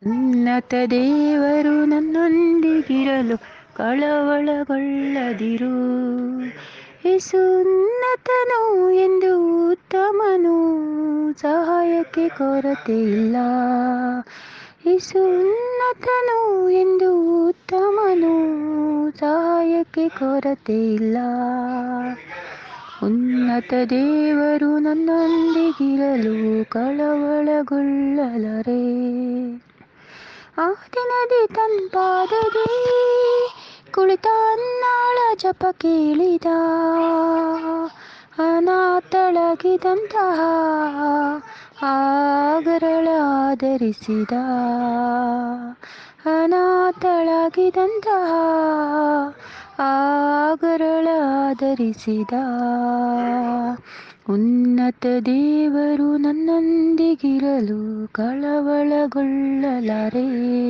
ಉನ್ನತ ದೇವರು ನನ್ನೊಂದಿಗಿರಲು ಕಳವಳಗೊಳ್ಳದಿರು ಯೇಸು ಉನ್ನತನು ಎಂದು ಉತ್ತಮನು ಸಹಾಯಕ್ಕೆ ಕೊರತೆ ಇಲ್ಲ ಯೇಸು ಉನ್ನತನು ಎಂದು ಉತ್ತಮನು ಸಹಾಯಕ್ಕೆ ಕೊರತೆ ಇಲ್ಲ ಉನ್ನತ ದೇವರು ನನ್ನೊಂದಿಗಿರಲು ಕಳವಳಗೊಳ್ಳಲರೆ ಆ ದಿನದಿ ತಂಪಾದದೆ ಕುಳಿತ ಅನ್ನಾಳ ಜಪ ಕೇಳಿದ ಅನಾಥಳಗಿದಂತಹ ಆಗರಳ ಆಧರಿಸಿದ ಅನಾಥಳಗಿದಂತಹ ಆಗರಳ ಆಧರಿಸಿದ ಉನ್ನತ ದೇವರು ನನ್ನೊಂದಿಗಿರಲು ಕಳವಳಗೊಳ್ಳಲಾರೆ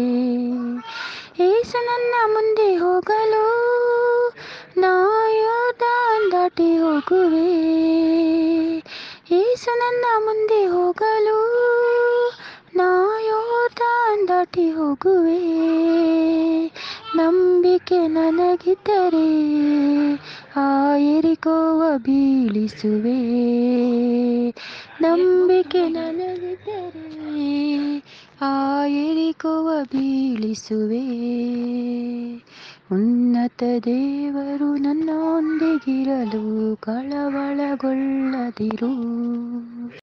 ಏಸು ನನ್ನ ಮುಂದೆ ಹೋಗಲು ನಾ ಯೋರ್ದಾನ್ ದಾಟಿ ಹೋಗುವೆ ಏಸು ನನ್ನ ಮುಂದೆ ಹೋಗಲು ನಾ ಯೋರ್ದಾನ್ ದಾಟಿ ಹೋಗುವೆ ನಂಬಿಕೆ ನನಗಿದ್ದರೆ ಆ ಎರಿಕೋವ ಬೀಳಿಸುವೆ ನಂಬಿಕೆ ನನಗಿದ್ದರೆ ಆ ಎರಿಕೋವ ಬೀಳಿಸುವೆ ಉನ್ನತ ದೇವರು ನನ್ನೊಂದಿಗಿರಲು ಕಳವಳಗೊಳ್ಳದಿರು